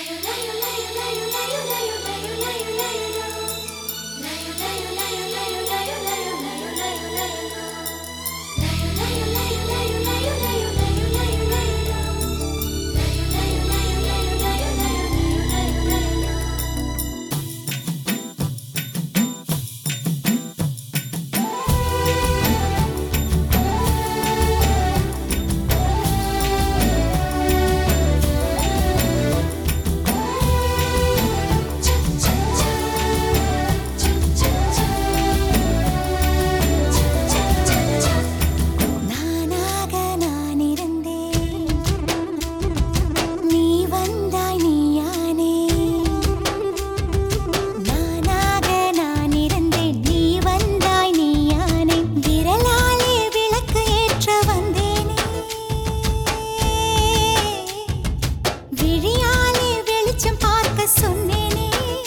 நானாக நான் இருந்தேன் நீ வந்தாய் நீயானே நானாக நான் இருந்தேன் நீ வந்தாய் நீயானே விரலாலே விளக்கு ஏற்ற வந்தேனே விழியாலே வெளிச்சம் பார்க்க சொன்னேனே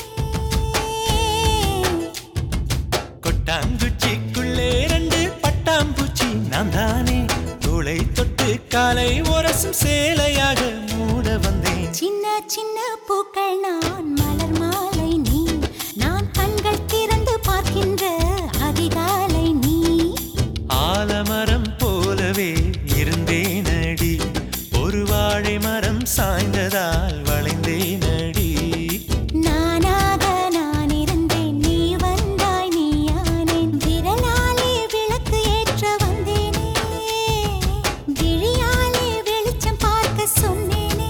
கொட்டாங்குச்சிக்குள்ளே ரெண்டு பட்டாம்பூச்சி நான் தானே தோளை தொட்டு காலை உரசும் சேலையாக மூட வந்தேன் சின்ன சின்ன பூக்கள் நான் மலர் மாலை நீ நான் கண்கள் திறந்து பார்க்கின்ற அதிகாலை நீ ஆலமரம் போலவே இருந்தேனடி ஒரு வாழை மரம் சாய்ந்ததால் வளைந்தேனடி நானாக நான் இருந்தேன் நீ வந்தாய் நீயானேன் விரலாலே விளக்கு ஏற்ற வந்தேனே விழியாலே வெளிச்சம் பார்க்க சொன்னேனே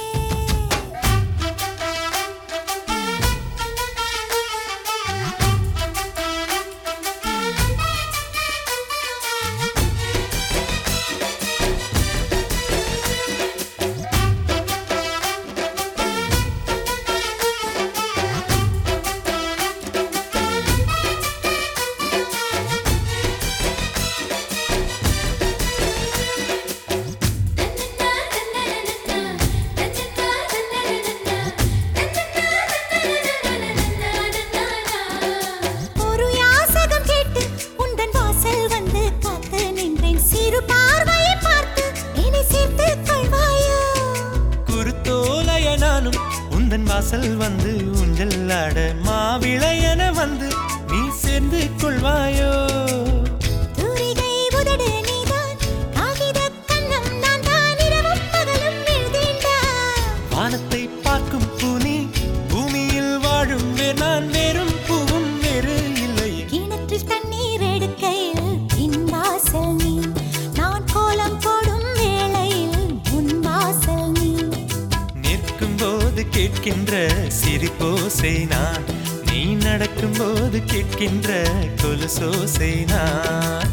ஒரு யாசகம் கேட்டு உந்தன் வாசல் வந்து காத்து நின்றேன் சிறு பார்வையை பார்த்து என்னை சேர்த்துக் கொள்வாயோ குருத்தோலைய நானும் உந்தன் வாசல் வந்து ஊஞ்சல் ஆட மாவிளையன வந்து நீ சேர்ந்து கொள்வாயோ தூரிகை உதடு நீதான் காகிதக் கன்னம் நான் தான் இரவும் பகலும் எழுதேன்டா வானத்தை பார்க்கும் பூனி பூமியில் வாழும் வேர் நான் வேறும் பூவும் வேறு இல்லையே கிணற்றில் தண்ணீர் எடுக்கையில் பின் வாசல் நீ நான் கோலம் போடும் வேளையில் உன் வாசல் நீ நிற்கும் போது கேட்கின்ற சிரிப்போசை நான் நீ நடக்கும் போது கேட்கின்ற கொலுசோசை நான்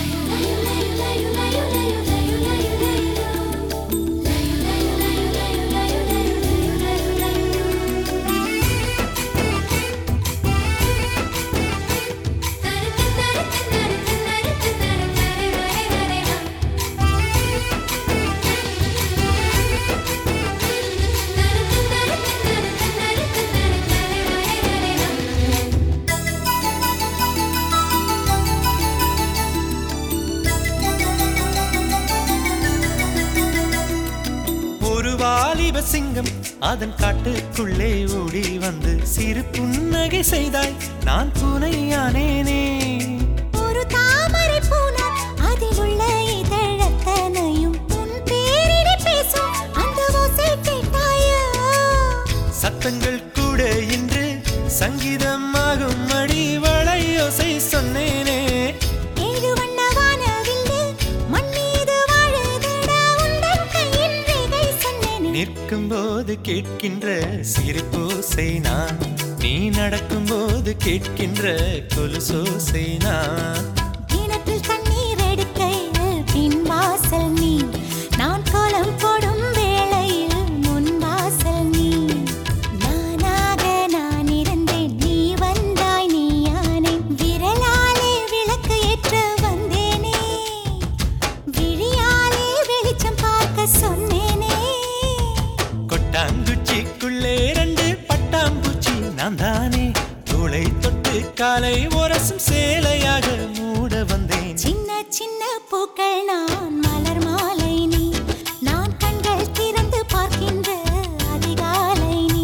ஒரு வாலிப சிங்கம் அதன் காட்டுக்குள்ளே ஓடி வந்து சிறு புன்னகை செய்தாய் நான் பூனையானேனே ஒரு தாமரை பூனார் அதில் உள்ள இதழத்தனையும் உன் பேரினை பேசும் அந்த ஓசை கேட்டாயோ சத்தங்கள் கூட இன்று சங்கீதமாகும் அடி வளையோசை சொன்னேனே ஏழு வண்ண வானவில்லு மண் மீது வாழுதடா உந்தன் கையின் ரேகை சொன்னேனே நிற்கும் போது கேட்கின்ற சிரிப்போசை நான் நீ நடக்கும் போது கேட்கின்ற கொலுசோசை நான் கிணற்றில் தண்ணீர் எடுக்கையில் பின் வாசல் நீ நான் கோலம் போடும் வேளையில் முன் வாசல் நீ நானாக நான் இருந்தேன் நீ வந்தாய் நீயானே விரலாலே விளக்கு ஏற்ற வந்தேனே விழியாலே வெளிச்சம் பார்க்க சொன்னேனே கொட்டாங்குச்சிக்குள்ளே ரெண்டு பட்டாம்பூச்சி நான் தானே தோளை தொட்டு காலை உரசும் சேலையாக மூட வந்தேன் சின்ன சின்ன பூக்கள் நான் மலர் மாலை நீ நான் கண்கள் திறந்து பார்க்கின்ற அதிகாலை நீ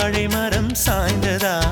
வாழை மரம் சாய்ந்ததா